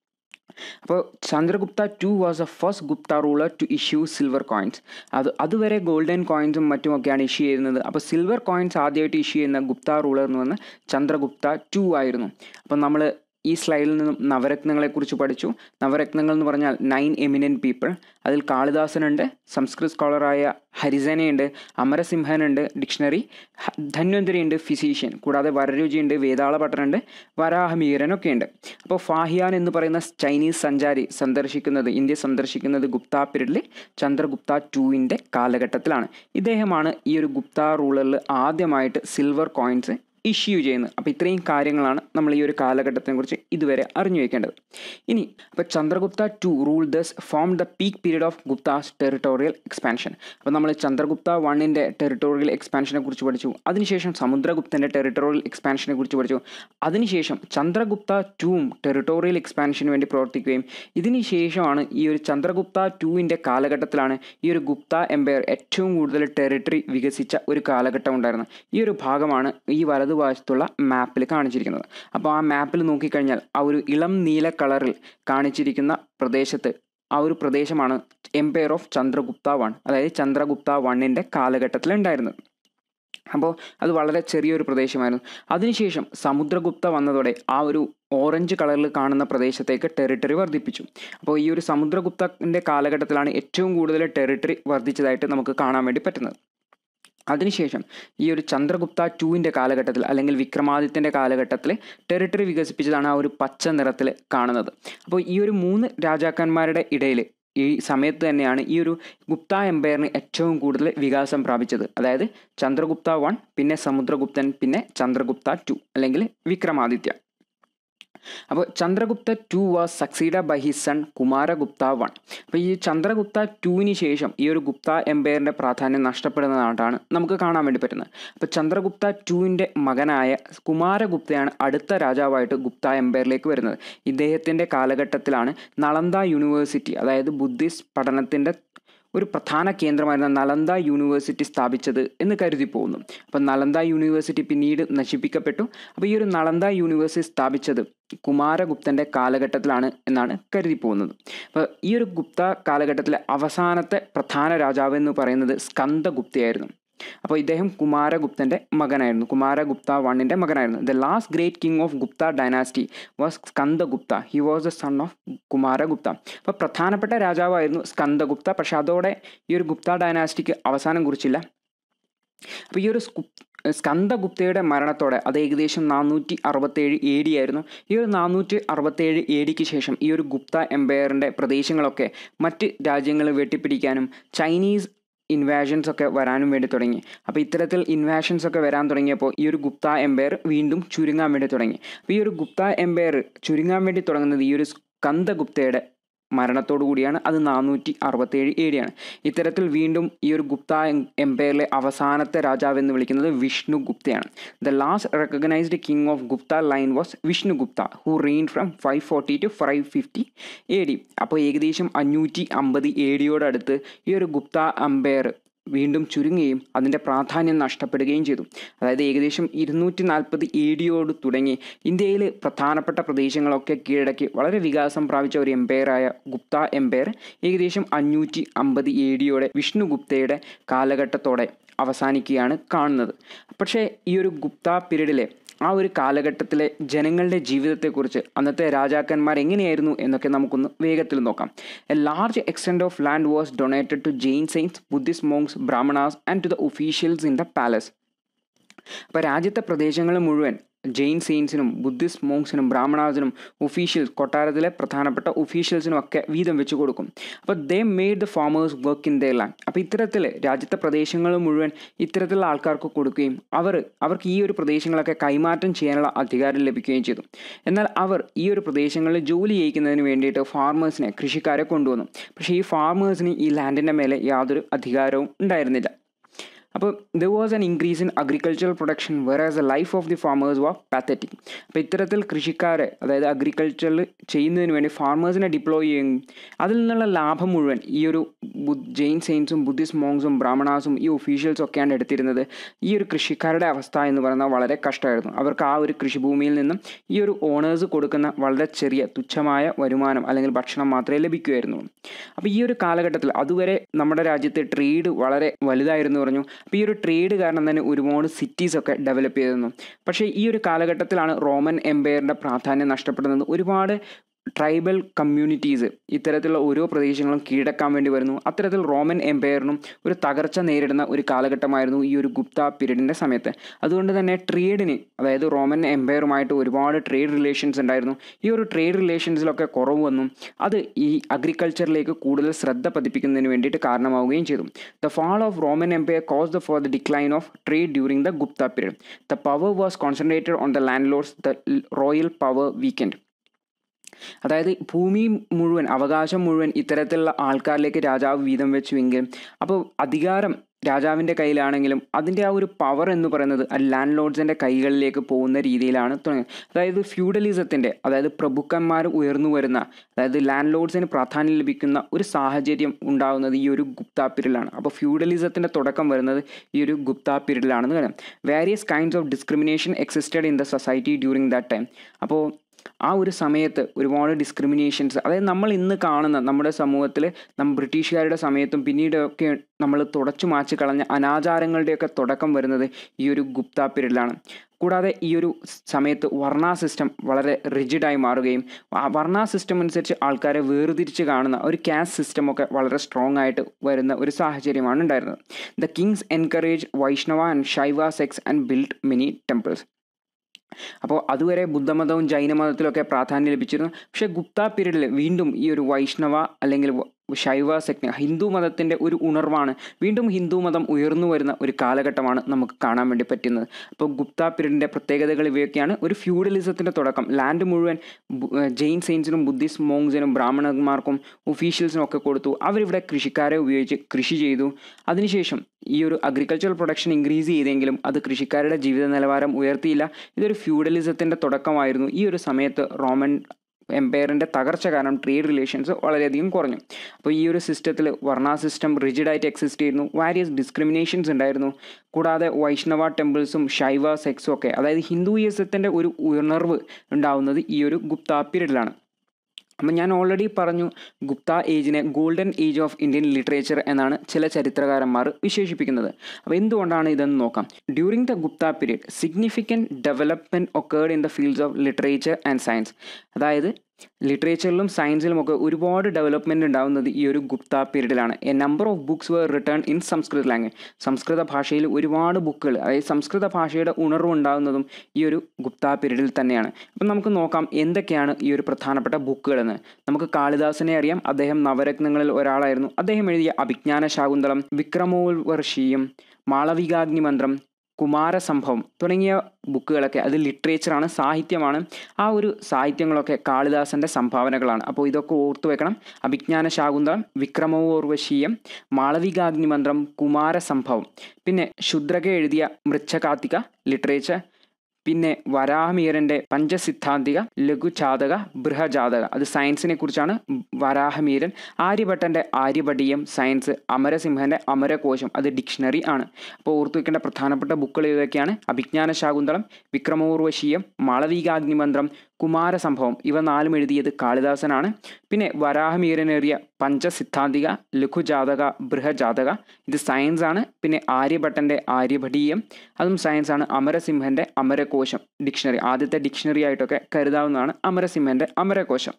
അപ്പോൾ Chandragupta two was a first Gupta ruler to issue silver coins അത് അതുവരെ ഗോൾഡൻ കോയിൻസും മറ്റുമൊക്കെയാണ് ഇഷ്യൂ ചെയ്യുന്നത് അപ്പോൾ സിൽവർ കോയിൻസ് ആദ്യമായിട്ട് ഇഷ്യൂ ചെയ്യുന്ന ഗുപ്ത റൂളർ എന്ന് പറഞ്ഞാൽ ചന്ദ്രഗുപ്ത ടു ആയിരുന്നു അപ്പം നമ്മൾ ഈ സ്ലൈഡിൽ നിന്നും നവരത്നങ്ങളെക്കുറിച്ച് പഠിച്ചു നവരത്നങ്ങൾ എന്ന് പറഞ്ഞാൽ നയൻ എമിനൻ പീപ്പിൾ അതിൽ കാളിദാസനുണ്ട് സംസ്കൃത് സ്കോളറായ ഹരിസേനയുണ്ട് അമരസിംഹനുണ്ട് ഡിക്ഷണറി ധന്വന്തരി ഉണ്ട് ഫിസീഷ്യൻ കൂടാതെ വരരുചിയുണ്ട് വേതാളഭട്ടനുണ്ട് വരാഹമീരനൊക്കെ ഉണ്ട് അപ്പോൾ ഫാഹിയാൻ എന്ന് പറയുന്ന ചൈനീസ് സഞ്ചാരി സന്ദർശിക്കുന്നത് ഇന്ത്യ സന്ദർശിക്കുന്നത് ഗുപ്ത പീരീഡിൽ ചന്ദ്രഗുപ്ത ടുവിൻ്റെ കാലഘട്ടത്തിലാണ് ഇദ്ദേഹമാണ് ഈ ഒരു ഗുപ്ത റൂളറിൽ ആദ്യമായിട്ട് സിൽവർ കോയിൻസ് ഇഷ്യൂ ചെയ്യുന്നത് അപ്പോൾ ഇത്രയും കാര്യങ്ങളാണ് നമ്മൾ ഈ ഒരു കാലഘട്ടത്തിനെ കുറിച്ച് ഇതുവരെ അറിഞ്ഞു വെക്കേണ്ടത് ഇനി അപ്പോൾ Chandragupta two rule thus form the peak period of Guptas territorial expansion അപ്പോൾ നമ്മൾ ചന്ദ്രഗുപ്ത വണ്ണിൻ്റെ ടെറിട്ടോറിയൽ എക്സ്പാൻഷനെ കുറിച്ച് പഠിച്ചു അതിനുശേഷം സമുദ്രഗുപ്തൻ്റെ ടെറിട്ടോറിയൽ എക്സ്പാൻഷനെ കുറിച്ച് പഠിച്ചു അതിനുശേഷം ചന്ദ്രഗുപ്ത ടുവും ടെറിട്ടോറിയൽ എക്സ്പാൻഷന് വേണ്ടി പ്രവർത്തിക്കുകയും ഇതിന് ശേഷമാണ് ഈ ഒരു ചന്ദ്രഗുപ്ത ടുവിൻ്റെ കാലഘട്ടത്തിലാണ് ഈ ഒരു ഗുപ്ത എംപയർ ഏറ്റവും കൂടുതൽ ടെറിട്ടറി വികസിച്ച ഒരു കാലഘട്ടം ഉണ്ടായിരുന്നത് ഈ ഒരു ഭാഗമാണ് ഈ വലതുവശത്തുള്ള മാപ്പിൽ കാണിച്ചിരിക്കുന്നത് അപ്പോൾ ആ മാപ്പിൽ നോക്കിക്കഴിഞ്ഞാൽ ആ ഒരു ഇളം നീല കളറിൽ കാണിച്ചിരിക്കുന്ന പ്രദേശത്ത് ആ ഒരു പ്രദേശമാണ് എംപയർ ഓഫ് ചന്ദ്രഗുപ്ത വൺ അതായത് ചന്ദ്രഗുപ്ത വണ്ണിൻ്റെ കാലഘട്ടത്തിൽ ഉണ്ടായിരുന്നത് അപ്പോൾ അത് വളരെ ചെറിയൊരു പ്രദേശമായിരുന്നു അതിനുശേഷം സമുദ്രഗുപ്ത വന്നതോടെ ആ ഒരു ഓറഞ്ച് കളറിൽ കാണുന്ന പ്രദേശത്തേക്ക് ടെറിട്ടറി വർദ്ധിപ്പിച്ചു അപ്പോൾ ഈ ഒരു സമുദ്രഗുപ്തൻ്റെ കാലഘട്ടത്തിലാണ് ഏറ്റവും കൂടുതൽ ടെറിട്ടറി വർദ്ധിച്ചതായിട്ട് നമുക്ക് കാണാൻ വേണ്ടി പറ്റുന്നത് അതിനുശേഷം ഈ ഒരു ചന്ദ്രഗുപ്ത ടുവിൻ്റെ കാലഘട്ടത്തിൽ അല്ലെങ്കിൽ വിക്രമാദിത്യൻ്റെ കാലഘട്ടത്തിൽ ടെറിട്ടറി വികസിപ്പിച്ചതാണ് ആ ഒരു പച്ച നിറത്തിൽ കാണുന്നത് അപ്പോൾ ഈ ഒരു മൂന്ന് രാജാക്കന്മാരുടെ ഇടയിൽ ഈ സമയത്ത് തന്നെയാണ് ഈ ഒരു ഗുപ്ത എംപയറിന് ഏറ്റവും കൂടുതൽ വികാസം പ്രാപിച്ചത് അതായത് ചന്ദ്രഗുപ്ത വൺ പിന്നെ സമുദ്രഗുപ്തൻ പിന്നെ ചന്ദ്രഗുപ്ത ടു അല്ലെങ്കിൽ വിക്രമാദിത്യ അപ്പോൾ Chandragupta two was succeeded by his son Kumaragupta one അപ്പോൾ ഈ ചന്ദ്രഗുപ്ത ടുവിന് ശേഷം ഈ ഒരു ഗുപ്ത എംപയറിൻ്റെ പ്രാധാന്യം നഷ്ടപ്പെടുന്നതായിട്ടാണ് നമുക്ക് കാണാൻ വേണ്ടി പറ്റുന്നത് അപ്പോൾ ചന്ദ്രഗുപ്ത ടുവിൻ്റെ മകനായ കുമാരഗുപ്തയാണ് അടുത്ത രാജാവായിട്ട് ഗുപ്ത എംപയറിലേക്ക് വരുന്നത് ഇദ്ദേഹത്തിൻ്റെ കാലഘട്ടത്തിലാണ് നളന്ദ യൂണിവേഴ്സിറ്റി അതായത് ബുദ്ധിസ്റ്റ് പഠനത്തിൻ്റെ ഒരു പ്രധാന കേന്ദ്രമായിരുന്ന നലന്ദ യൂണിവേഴ്സിറ്റി സ്ഥാപിച്ചത് എന്ന് കരുതി പോകുന്നു അപ്പം നലന്ദ യൂണിവേഴ്സിറ്റി പിന്നീട് നശിപ്പിക്കപ്പെട്ടു അപ്പോൾ ഈ ഒരു നളന്ദ യൂണിവേഴ്സിറ്റി സ്ഥാപിച്ചത് കുമാരഗുപ്തൻ്റെ കാലഘട്ടത്തിലാണ് എന്നാണ് കരുതി പോകുന്നത് അപ്പോൾ ഈ ഒരു ഗുപ്ത കാലഘട്ടത്തിലെ അവസാനത്തെ പ്രധാന രാജാവ് എന്ന് പറയുന്നത് സ്കന്ദഗുപ്തയായിരുന്നു അപ്പോൾ ഇദ്ദേഹം കുമാരഗുപ്തൻ്റെ മകനായിരുന്നു കുമാരഗുപ്ത വണ്ണിൻ്റെ മകനായിരുന്നു the last great king of Gupta dynasty was Skandagupta he was the son of Kumaragupta അപ്പോൾ പ്രധാനപ്പെട്ട രാജാവായിരുന്നു സ്കന്ദഗുപ്ത പക്ഷെ അതോടെ ഈ ഒരു ഗുപ്ത ഡൈനാസ്റ്റിക്ക് അവസാനം കുറിച്ചില്ല അപ്പോൾ ഈ ഒരു സ്കന്ദഗുപ്തയുടെ മരണത്തോടെ അത് ഏകദേശം നാനൂറ്റി അറുപത്തേഴ് എ ഡി ആയിരുന്നു ഈ ഒരു നാനൂറ്റി അറുപത്തേഴ് എ ഡിക്ക് ശേഷം ഈ ഒരു ഗുപ്ത എംപയറിൻ്റെ പ്രദേശങ്ങളൊക്കെ മറ്റ് രാജ്യങ്ങൾ വെട്ടിപ്പിടിക്കാനും ചൈനീസ് ഇൻവാഷൻസ് ഒക്കെ വരാനും വേണ്ടി തുടങ്ങി അപ്പോൾ ഇത്തരത്തിൽ ഇൻവാഷൻസ് ഒക്കെ വരാൻ തുടങ്ങിയപ്പോൾ ഈ ഒരു ഗുപ്ത എംപയർ വീണ്ടും ചുരുങ്ങാൻ വേണ്ടി തുടങ്ങി അപ്പോൾ ഈ ഒരു ഗുപ്ത എംപയർ ചുരുങ്ങാൻ വേണ്ടി തുടങ്ങുന്നത് ഈ ഒരു സ്കന്ദഗുപ്തയുടെ മരണത്തോടു കൂടിയാണ് അത് നാനൂറ്റി അറുപത്തേഴ് എ ഡിയാണ് ഇത്തരത്തിൽ വീണ്ടും ഈ ഒരു ഗുപ്ത എംപയറിലെ അവസാനത്തെ രാജാവ് എന്ന് വിളിക്കുന്നത് വിഷ്ണു ഗുപ്തയാണ് the last recognised king of Gupta line was Vishnu Gupta who reign from five forty to five fifty A D അപ്പോൾ ഏകദേശം അഞ്ഞൂറ്റി അമ്പത് എ ഡിയോടടുത്ത് ഈ ഒരു ഗുപ്ത അമ്പയർ വീണ്ടും ചുരുങ്ങുകയും അതിൻ്റെ പ്രാധാന്യം നഷ്ടപ്പെടുകയും ചെയ്തു അതായത് ഏകദേശം ഇരുന്നൂറ്റി നാൽപ്പത് എ ഡിയോട് തുടങ്ങി ഇന്ത്യയിൽ പ്രധാനപ്പെട്ട പ്രദേശങ്ങളൊക്കെ കീഴടക്കി വളരെ വികാസം പ്രാപിച്ച ഒരു എംപയറായ ഗുപ്ത എംപയർ ഏകദേശം അഞ്ഞൂറ്റി അമ്പത് എ ഡിയോടെ വിഷ്ണുഗുപ്തയുടെ കാലഘട്ടത്തോടെ അവസാനിക്കുകയാണ് കാണുന്നത് പക്ഷേ ഈ ഒരു ഗുപ്ത പീരീഡിലെ ആ ഒരു കാലഘട്ടത്തിലെ ജനങ്ങളുടെ ജീവിതത്തെക്കുറിച്ച് അന്നത്തെ രാജാക്കന്മാർ എങ്ങനെയായിരുന്നു എന്നൊക്കെ നമുക്കൊന്ന് വേഗത്തിൽ നോക്കാം a large extend of land was donated to Jain saints Buddhist monks Brahmanas and to the officials in the palace അപ്പോൾ രാജ്യത്തെ പ്രദേശങ്ങൾ മുഴുവൻ ജെയിൻ സെയിൻസിനും ബുദ്ധിസ്റ്റ് മോങ്സിനും ബ്രാഹ്മണാസിനും ഒഫീഷ്യൽസ് കൊട്ടാരത്തിലെ പ്രധാനപ്പെട്ട ഒഫീഷ്യൽസിനും ഒക്കെ വീതം വെച്ച് കൊടുക്കും അപ്പോൾ they made the farmers work in the land അപ്പോൾ ഇത്തരത്തിൽ രാജ്യത്തെ പ്രദേശങ്ങൾ മുഴുവൻ ഇത്തരത്തിലുള്ള ആൾക്കാർക്ക് കൊടുക്കുകയും അവർ അവർക്ക് ഈ ഒരു പ്രദേശങ്ങളൊക്കെ കൈമാറ്റം ചെയ്യാനുള്ള അധികാരം ലഭിക്കുകയും ചെയ്തു എന്നാൽ അവർ ഈ ഒരു പ്രദേശങ്ങളിൽ ജോലി ചെയ്യിക്കുന്നതിന് വേണ്ടിയിട്ട് ഫാർമേഴ്സിനെ കൃഷിക്കാരെ കൊണ്ടുവന്നു പക്ഷേ ഈ ഫാർമേഴ്സിന് ഈ ലാൻഡിൻ്റെ മേലെ യാതൊരു അധികാരവും ഉണ്ടായിരുന്നില്ല അപ്പോൾ there was an increase in agricultural production whereas a life of the farmers was pathetic അപ്പോൾ ഇത്തരത്തിൽ കൃഷിക്കാരെ അതായത് അഗ്രികൾച്ചറിൽ ചെയ്യുന്നതിന് വേണ്ടി ഫാർമേഴ്സിനെ ഡിപ്ലോയ് ചെയ്യും അതിൽ നിന്നുള്ള ലാഭം മുഴുവൻ ഈ ഒരു ജെയിൻ സെയിൻസും ബുദ്ധിസ്റ്റ് മോങ്സും ബ്രാഹ്മണാസും ഈ ഒഫീഷ്യൽസും ഒക്കെയാണ് എടുത്തിരുന്നത് ഈ ഒരു കൃഷിക്കാരുടെ അവസ്ഥ എന്ന് പറയുന്നത് വളരെ കഷ്ടമായിരുന്നു അവർക്ക് ആ ഒരു കൃഷിഭൂമിയിൽ നിന്നും ഈ ഒരു ഓണേഴ്സ് കൊടുക്കുന്ന വളരെ ചെറിയ തുച്ഛമായ വരുമാനം അല്ലെങ്കിൽ ഭക്ഷണം മാത്രമേ ലഭിക്കുമായിരുന്നു അപ്പോൾ ഈ ഒരു കാലഘട്ടത്തിൽ അതുവരെ നമ്മുടെ രാജ്യത്തെ ട്രേഡ് വളരെ വലുതായിരുന്നു പറഞ്ഞു അപ്പോൾ ഈ ഒരു ട്രേഡ് കാരണം തന്നെ ഒരുപാട് സിറ്റീസൊക്കെ ഡെവലപ്പ് ചെയ്തിരുന്നു പക്ഷേ ഈ ഒരു കാലഘട്ടത്തിലാണ് റോമൻ എംപയറിൻ്റെ പ്രാധാന്യം നഷ്ടപ്പെടുന്നത് ഒരുപാട് ട്രൈബൽ കമ്മ്യൂണിറ്റീസ് ഇത്തരത്തിലുള്ള ഓരോ പ്രദേശങ്ങളും കീഴടക്കാൻ വേണ്ടി വരുന്നു അത്തരത്തിൽ റോമൻ എംപയറിനും ഒരു തകർച്ച നേരിടുന്ന ഒരു കാലഘട്ടമായിരുന്നു ഈ ഒരു ഗുപ്ത പീരീഡിൻ്റെ സമയത്ത് അതുകൊണ്ട് തന്നെ ട്രേഡിന് അതായത് റോമൻ എംപയറുമായിട്ട് ഒരുപാട് ട്രേഡ് റിലേഷൻസ് ഉണ്ടായിരുന്നു ഈ ഒരു ട്രേഡ് റിലേഷൻസിലൊക്കെ കുറവ് വന്നു അത് ഈ അഗ്രികൾച്ചറിലേക്ക് കൂടുതൽ ശ്രദ്ധ പതിപ്പിക്കുന്നതിന് വേണ്ടിയിട്ട് കാരണമാവുകയും ചെയ്തു the fall of Roman empire cause the for the decline of trade during the Gupta period the power was concentrated on the landlords the royal power weakened അതായത് ഭൂമി മുഴുവൻ അവകാശം മുഴുവൻ ഇത്തരത്തിലുള്ള ആൾക്കാരിലേക്ക് രാജാവ് വീതം വെച്ചുവെങ്കിലും അപ്പോൾ അധികാരം രാജാവിൻ്റെ കയ്യിലാണെങ്കിലും അതിൻ്റെ ആ ഒരു പവർ എന്ന് പറയുന്നത് ആ ലാൻഡ് ലോഡ്സിൻ്റെ കൈകളിലേക്ക് പോകുന്ന രീതിയിലാണ് തുടങ്ങിയത് അതായത് ഫ്യൂഡലിസത്തിൻ്റെ അതായത് പ്രഭുക്കന്മാർ ഉയർന്നു വരുന്ന അതായത് ലാൻഡ് ലോഡ്സിന് പ്രാധാന്യം ലഭിക്കുന്ന ഒരു സാഹചര്യം ഉണ്ടാകുന്നത് ഈ ഒരു ഗുപ്ത പീരീഡിലാണ് അപ്പോൾ ഫ്യൂഡലിസത്തിൻ്റെ തുടക്കം വരുന്നത് ഈ ഒരു ഗുപ്ത പീരീഡിലാണെന്ന് പറയാം various kinds of discrimination existed in the society during that time അപ്പോൾ ആ ഒരു സമയത്ത് ഒരുപാട് ഡിസ്ക്രിമിനേഷൻസ് അതായത് നമ്മൾ ഇന്ന് കാണുന്ന നമ്മുടെ സമൂഹത്തിൽ നമ്മൾ ബ്രിട്ടീഷുകാരുടെ സമയത്തും പിന്നീടൊക്കെ നമ്മൾ തുടച്ചു മാച്ച് കളഞ്ഞ അനാചാരങ്ങളുടെയൊക്കെ തുടക്കം വരുന്നത് ഈ ഒരു ഗുപ്ത പീരീഡിലാണ് കൂടാതെ ഈ ഒരു സമയത്ത് വർണ്ണ സിസ്റ്റം വളരെ റിജിഡായി മാറുകയും ആ വർണ്ണ സിസ്റ്റം അനുസരിച്ച് ആൾക്കാരെ വേർതിരിച്ച് കാണുന്ന ഒരു കാസ്റ്റ് സിസ്റ്റമൊക്കെ വളരെ സ്ട്രോങ് ആയിട്ട് വരുന്ന ഒരു സാഹചര്യമാണ് ഉണ്ടായിരുന്നത് the kings encourage Vaishnava and Shaiva sects and build many temples അപ്പോൾ അതുവരെ ബുദ്ധമതവും ജൈനമതത്തിലൊക്കെ പ്രാധാന്യം ലഭിച്ചിരുന്നു പക്ഷേ ഗുപ്ത പീരീഡിൽ വീണ്ടും ഈ ഒരു വൈഷ്ണവ അല്ലെങ്കിൽ ശൈവ സെക്ന ഹിന്ദു മതത്തിൻ്റെ ഒരു ഉണർവാണ് വീണ്ടും ഹിന്ദു മതം ഉയർന്നു വരുന്ന ഒരു കാലഘട്ടമാണ് നമുക്ക് കാണാൻ വേണ്ടി പറ്റുന്നത് അപ്പോൾ ഗുപ്ത പീരീഡിൻ്റെ പ്രത്യേകതകൾ ഇവയൊക്കെയാണ് ഒരു ഫ്യൂഡലിസത്തിൻ്റെ തുടക്കം ലാൻഡ് മുഴുവൻ ജെയിൻ സെയിൻസിനും ബുദ്ധിസ്റ്റ് മോങ്സിനും ബ്രാഹ്മണന്മാർക്കും ഒഫീഷ്യൽസിനും ഒക്കെ കൊടുത്തു അവരിവിടെ കൃഷിക്കാരെ ഉപയോഗിച്ച് കൃഷി ചെയ്തു അതിനുശേഷം ഈ ഒരു അഗ്രികൾച്ചറൽ പ്രൊഡക്ഷൻ ഇൻക്രീസ് ചെയ്തെങ്കിലും അത് കൃഷിക്കാരുടെ ജീവിത നിലവാരം ഉയർത്തിയില്ല ഇതൊരു ഫ്യൂഡലിസത്തിൻ്റെ തുടക്കമായിരുന്നു ഈ ഒരു സമയത്ത് റോമൻ എംപയറിൻ്റെ തകർച്ച കാരണം ട്രേഡ് റിലേഷൻസ് വളരെയധികം കുറഞ്ഞു അപ്പോൾ ഈ ഒരു സിസ്റ്റത്തിൽ വർണ്ണ സിസ്റ്റം റിജിഡായിട്ട് എക്സിസ്റ്റ് ചെയ്യുന്നു വാരിയസ് ഡിസ്ക്രിമിനേഷൻസ് ഉണ്ടായിരുന്നു കൂടാതെ വൈഷ്ണവ ടെമ്പിൾസും ശൈവ സെക്സും ഒക്കെ അതായത് ഹിന്ദുയിസത്തിൻ്റെ ഒരു ഉണർവ് ഉണ്ടാവുന്നത് ഈ ഒരു ഗുപ്ത പീരീഡിലാണ് അപ്പം ഞാൻ ഓൾറെഡി പറഞ്ഞു ഗുപ്ത ഏജിനെ golden age of Indian literature എന്നാണ് ചില ചരിത്രകാരന്മാർ വിശേഷിപ്പിക്കുന്നത് അപ്പോൾ എന്തുകൊണ്ടാണ് ഇതെന്ന് നോക്കാം during the Gupta period significant development occurred in the fields of literature and science അതായത് ലിറ്ററേച്ചറിലും സയൻസിലും ഒക്കെ ഒരുപാട് ഡെവലപ്മെൻറ്റ് ഉണ്ടാകുന്നത് ഈ ഒരു ഗുപ്ത പീരീഡിലാണ് a number of books were written in Sanskrit language Sanskrit ഭാഷയിൽ ഒരുപാട് ബുക്കുകൾ അതായത് സംസ്കൃത ഭാഷയുടെ ഉണർവ് ഉണ്ടാകുന്നതും ഈ ഒരു ഗുപ്ത പീരീഡിൽ തന്നെയാണ് അപ്പം നമുക്ക് നോക്കാം എന്തൊക്കെയാണ് ഈ ഒരു പ്രധാനപ്പെട്ട ബുക്കുകളെന്ന് നമുക്ക് കാളിദാസനെ അറിയാം അദ്ദേഹം നവരത്നങ്ങളിൽ ഒരാളായിരുന്നു അദ്ദേഹം എഴുതിയ അഭിജ്ഞാന ശാകുന്തളം വിക്രമോൽവർഷീയം മാളവികാഗ്നിമന്ത്രം കുമാരസംഭവം തുടങ്ങിയ ബുക്കുകളൊക്കെ അത് ലിറ്ററേച്ചറാണ് സാഹിത്യമാണ് ആ ഒരു സാഹിത്യങ്ങളൊക്കെ കാളിദാസൻ്റെ സംഭാവനകളാണ് അപ്പോൾ ഇതൊക്കെ ഓർത്തു വെക്കണം അഭിജ്ഞാന ശാകുന്തളം വിക്രമോർവശീയം മാളവികാഗ്നിമന്ത്രം കുമാരസംഭവം പിന്നെ ശുദ്രക എഴുതിയ മൃച്ഛകാത്തിക ലിറ്ററേച്ചർ പിന്നെ വരാഹമീരൻ്റെ പഞ്ചസിദ്ധാന്തിക ലഘുജാതക ബൃഹജാതക അത് സയൻസിനെ കുറിച്ചാണ് വരാഹമീരൻ ആര്യഭട്ടൻ്റെ ആര്യഭടീയം സയൻസ് അമരസിംഹൻ്റെ അമരകോശം അത് ഡിക്ഷണറി ആണ് അപ്പോൾ ഓർത്തു വെക്കേണ്ട പ്രധാനപ്പെട്ട ബുക്കുകൾ ഇതൊക്കെയാണ് അഭിജ്ഞാന ശാകുന്തളം വിക്രമോർവശീയം മാളവികാഗ്നിമന്ത്രം കുമാരസംഭവം ഇവ നാലും എഴുതിയത് കാളിദാസനാണ് പിന്നെ വരാഹമീരനേറിയ പഞ്ചസിദ്ധാന്തിക ലഘുജാതക ബൃഹജാതക ഇത് സയൻസ് ആണ് പിന്നെ ആര്യഭട്ടൻ്റെ ആര്യഭടീയം അതും സയൻസ് ആണ് അമരസിംഹൻ്റെ അമരകോശം ഡിക്ഷണറി ആദ്യത്തെ ഡിക്ഷണറി ആയിട്ടൊക്കെ കരുതാവുന്നതാണ് അമരസിംഹൻ്റെ അമരകോശം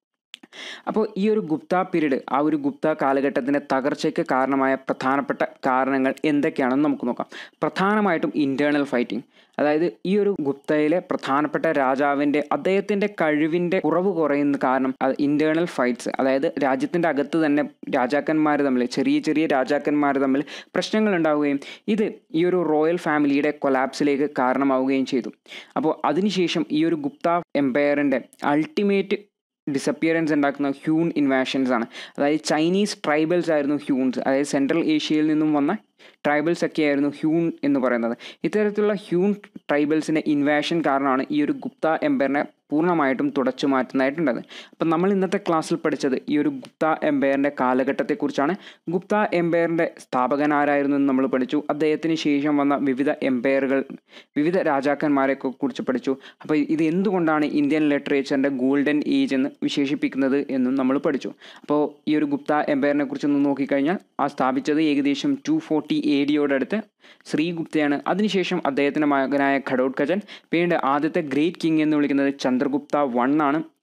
അപ്പോൾ ഈ ഒരു ഗുപ്ത പീരീഡ് ആ ഒരു ഗുപ്ത കാലഘട്ടത്തിൻ്റെ തകർച്ചയ്ക്ക് കാരണമായ പ്രധാനപ്പെട്ട കാരണങ്ങൾ എന്തൊക്കെയാണെന്ന് നമുക്ക് നോക്കാം പ്രധാനമായിട്ടും ഇൻറ്റേർണൽ ഫൈറ്റിംഗ് അതായത് ഈ ഒരു ഗുപ്തയിലെ പ്രധാനപ്പെട്ട രാജാവിൻ്റെ അദ്ദേഹത്തിൻ്റെ കഴിവിൻ്റെ കുറവ് കുറയുന്ന കാരണം അത് ഇൻറ്റേർണൽ ഫൈറ്റ്സ് അതായത് രാജ്യത്തിൻ്റെ അകത്ത് തന്നെ രാജാക്കന്മാർ തമ്മിൽ ചെറിയ ചെറിയ രാജാക്കന്മാർ തമ്മിൽ പ്രശ്നങ്ങൾ ഉണ്ടാവുകയും ഇത് ഈ ഒരു റോയൽ ഫാമിലിയുടെ കൊലാപ്സിലേക്ക് കാരണമാവുകയും ചെയ്തു അപ്പോൾ അതിനുശേഷം ഈ ഒരു ഗുപ്ത എംപയറിൻ്റെ അൾട്ടിമേറ്റ് ഡിസപ്പിയറൻസ് ഉണ്ടാക്കുന്ന ഹ്യൂൺ ഇൻവാഷൻസ് ആണ് അതായത് ചൈനീസ് ട്രൈബൽസ് ആയിരുന്നു ഹ്യൂൺസ് അതായത് സെൻട്രൽ ഏഷ്യയിൽ നിന്നും വന്ന ട്രൈബൽസ് ഒക്കെ ആയിരുന്നു ഹ്യൂൺ എന്ന് പറയുന്നത് ഇത്തരത്തിലുള്ള ഹ്യൂൺ ട്രൈബൽസിൻ്റെ ഇൻവാഷൻ കാരണമാണ് ഈ ഒരു ഗുപ്ത എംപയറിനെ പൂർണ്ണമായിട്ടും തുടച്ചു മാറ്റുന്നതായിട്ടുണ്ടത് അപ്പം നമ്മൾ ഇന്നത്തെ ക്ലാസ്സിൽ പഠിച്ചത് ഈ ഒരു ഗുപ്ത എംപയറിൻ്റെ കാലഘട്ടത്തെക്കുറിച്ചാണ് ഗുപ്ത എംപയറിൻ്റെ സ്ഥാപകൻ ആരായിരുന്നു എന്ന് നമ്മൾ പഠിച്ചു അദ്ദേഹത്തിന് ശേഷം വന്ന വിവിധ എംപയറുകൾ വിവിധ രാജാക്കന്മാരെ കുറിച്ച് പഠിച്ചു അപ്പോൾ ഇത് എന്തുകൊണ്ടാണ് ഇന്ത്യൻ ലിറ്ററേച്ചറിൻ്റെ ഗോൾഡൻ ഏജ് എന്ന് വിശേഷിപ്പിക്കുന്നത് എന്നും നമ്മൾ പഠിച്ചു അപ്പോൾ ഈ ഒരു ഗുപ്ത എംപയറിനെ കുറിച്ച് ഒന്ന് നോക്കിക്കഴിഞ്ഞാൽ ആ സ്ഥാപിച്ചത് ഏകദേശം ടു ഫോർട്ടി എ ഡിയോടടുത്ത് ശ്രീഗുപ്തയാണ് അതിനുശേഷം അദ്ദേഹത്തിൻ്റെ മകനായ ഘടോത്കചൻ പിന്നീട് ആദ്യത്തെ ഗ്രേറ്റ് കിങ് എന്ന് വിളിക്കുന്നത് ചന്ദ്രഗുപ്ത വൺ ആണ്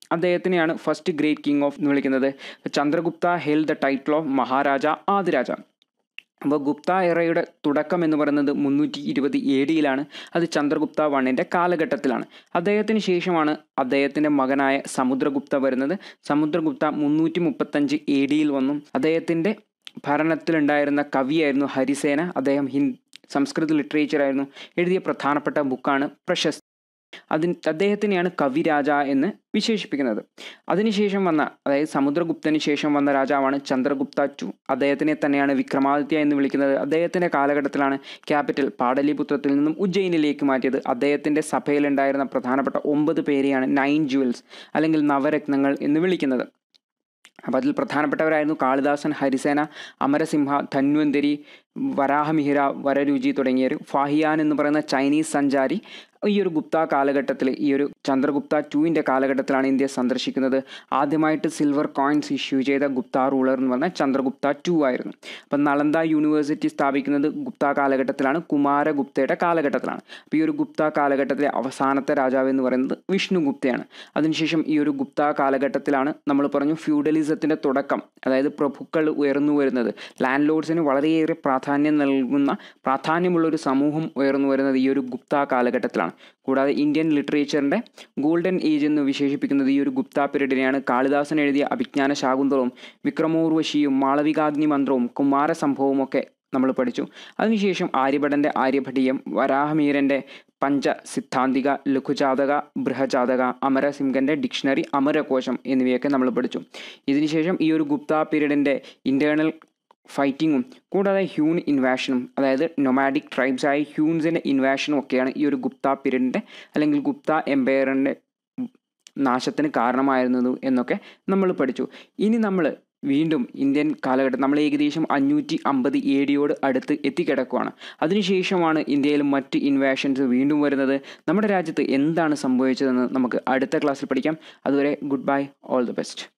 അദ്ദേഹത്തിനെയാണ് ഫസ്റ്റ് ഗ്രേറ്റ് കിങ് ഓഫ് എന്ന് വിളിക്കുന്നത് Chandragupta held the title of Maharaja Adhiraja അപ്പോൾ ഗുപ്ത എറയുടെ തുടക്കം എന്ന് പറയുന്നത് മുന്നൂറ്റി ഇരുപത് എ ഡിയിലാണ് അത് ചന്ദ്രഗുപ്ത വണ്ണിൻ്റെ കാലഘട്ടത്തിലാണ് അദ്ദേഹത്തിന് ശേഷമാണ് അദ്ദേഹത്തിൻ്റെ മകനായ സമുദ്രഗുപ്ത വരുന്നത് സമുദ്രഗുപ്ത മുന്നൂറ്റി മുപ്പത്തഞ്ച് എ ഡിയിൽ വന്നു അദ്ദേഹത്തിൻ്റെ ഭരണത്തിലുണ്ടായിരുന്ന കവിയായിരുന്നു ഹരിസേന അദ്ദേഹം ഹിന്ദി സംസ്കൃത ലിറ്ററേച്ചർ ആയിരുന്നു എഴുതിയ പ്രധാനപ്പെട്ട ബുക്കാണ് പ്രശസ്തി അതിന് അദ്ദേഹത്തിനെയാണ് കവിരാജ എന്ന് വിശേഷിപ്പിക്കുന്നത് അതിനുശേഷം വന്ന അതായത് സമുദ്രഗുപ്തന് ശേഷം വന്ന രാജാവാണ് ചന്ദ്രഗുപ്ത ടു അദ്ദേഹത്തിനെ തന്നെയാണ് വിക്രമാദിത്യ എന്ന് വിളിക്കുന്നത് അദ്ദേഹത്തിൻ്റെ കാലഘട്ടത്തിലാണ് ക്യാപിറ്റൽ പാടലിപുത്രത്തിൽ നിന്നും ഉജ്ജയിനിലേക്ക് മാറ്റിയത് അദ്ദേഹത്തിൻ്റെ സഭയിലുണ്ടായിരുന്ന പ്രധാനപ്പെട്ട ഒമ്പത് പേരെയാണ് നയൻ ജുവൽസ് അല്ലെങ്കിൽ നവരത്നങ്ങൾ എന്ന് വിളിക്കുന്നത് അപ്പോൾ അതിൽ പ്രധാനപ്പെട്ടവരായിരുന്നു കാളിദാസൻ ഹരിസേന അമരസിംഹ ധന്വന്തരി വരാഹമിഹിര വരരുചി തുടങ്ങിയവർ ഫാഹിയാൻ എന്ന് പറയുന്ന ചൈനീസ് സഞ്ചാരി ഈ ഒരു ഗുപ്ത കാലഘട്ടത്തിൽ ഈ ഒരു ചന്ദ്രഗുപ്ത ടുവിൻ്റെ കാലഘട്ടത്തിലാണ് ഇന്ത്യ സന്ദർശിക്കുന്നത് ആദ്യമായിട്ട് സിൽവർ കോയിൻസ് ഇഷ്യൂ ചെയ്ത ഗുപ്ത റൂളർ എന്ന് പറഞ്ഞാൽ ചന്ദ്രഗുപ്ത ടു ആയിരുന്നു അപ്പം നളന്ദ യൂണിവേഴ്സിറ്റി സ്ഥാപിക്കുന്നത് ഗുപ്ത കാലഘട്ടത്തിലാണ് കുമാരഗുപ്തയുടെ കാലഘട്ടത്തിലാണ് അപ്പോൾ ഈ ഒരു ഗുപ്ത കാലഘട്ടത്തിലെ അവസാനത്തെ രാജാവ് എന്ന് പറയുന്നത് വിഷ്ണുഗുപ്തയാണ് അതിനുശേഷം ഈ ഒരു ഗുപ്ത കാലഘട്ടത്തിലാണ് നമ്മൾ പറഞ്ഞു ഫ്യൂഡലിസത്തിൻ്റെ തുടക്കം അതായത് പ്രഭുക്കൾ ഉയർന്നു വരുന്നത് ലാൻഡ് ലോഡ്സിന് വളരെയേറെ പ്രാധാന്യം നൽകുന്ന പ്രാധാന്യമുള്ള ഒരു സമൂഹം ഉയർന്നു വരുന്നത് ഈ ഒരു ഗുപ്ത കാലഘട്ടത്തിലാണ് കൂടാതെ ഇന്ത്യൻ ലിറ്ററേച്ചറിൻ്റെ ഗോൾഡൻ ഏജ് എന്ന് വിശേഷിപ്പിക്കുന്നത് ഈ ഒരു ഗുപ്ത പീരീഡിനെയാണ് കാളിദാസൻ എഴുതിയ അഭിജ്ഞാന ശാകുന്തളവും വിക്രമോർവശിയും മാളവികാഗ്നി മന്ത്രവും കുമാരസംഭവവും ഒക്കെ നമ്മൾ പഠിച്ചു അതിനുശേഷം ആര്യഭടൻ്റെ ആര്യഭടീയം വരാഹമീരൻ്റെ പഞ്ച സിദ്ധാന്തിക ലഘുജാതക ബൃഹജാതക അമരസിംഹൻ്റെ ഡിക്ഷണറി അമരകോശം എന്നിവയൊക്കെ നമ്മൾ പഠിച്ചു ഇതിനുശേഷം ഈ ഒരു ഗുപ്ത പീരീഡിൻ്റെ ഇൻറ്റേർണൽ ഫൈറ്റിങ്ങും കൂടാതെ ഹ്യൂൺ ഇൻവാഷനും അതായത് നൊമാഡിക് ട്രൈബ്സായ ഹ്യൂൺസിൻ്റെ ഇൻവാഷനും ഒക്കെയാണ് ഈ ഒരു ഗുപ്ത പീരീഡിൻ്റെ അല്ലെങ്കിൽ ഗുപ്ത എംപയറിൻ്റെ നാശത്തിന് കാരണമായിരുന്നത് എന്നൊക്കെ നമ്മൾ പഠിച്ചു ഇനി നമ്മൾ വീണ്ടും ഇന്ത്യൻ കാലഘട്ടം നമ്മൾ ഏകദേശം അഞ്ഞൂറ്റി അമ്പത് എ ഡിയോട് അടുത്ത് എത്തിക്കിടക്കുവാണ് അതിനുശേഷമാണ് ഇന്ത്യയിൽ മറ്റ് ഇൻവേഷൻസ് വീണ്ടും വരുന്നത് നമ്മുടെ രാജ്യത്ത് എന്താണ് സംഭവിച്ചതെന്ന് നമുക്ക് അടുത്ത ക്ലാസ്സിൽ പഠിക്കാം അതുവരെ good bye all the best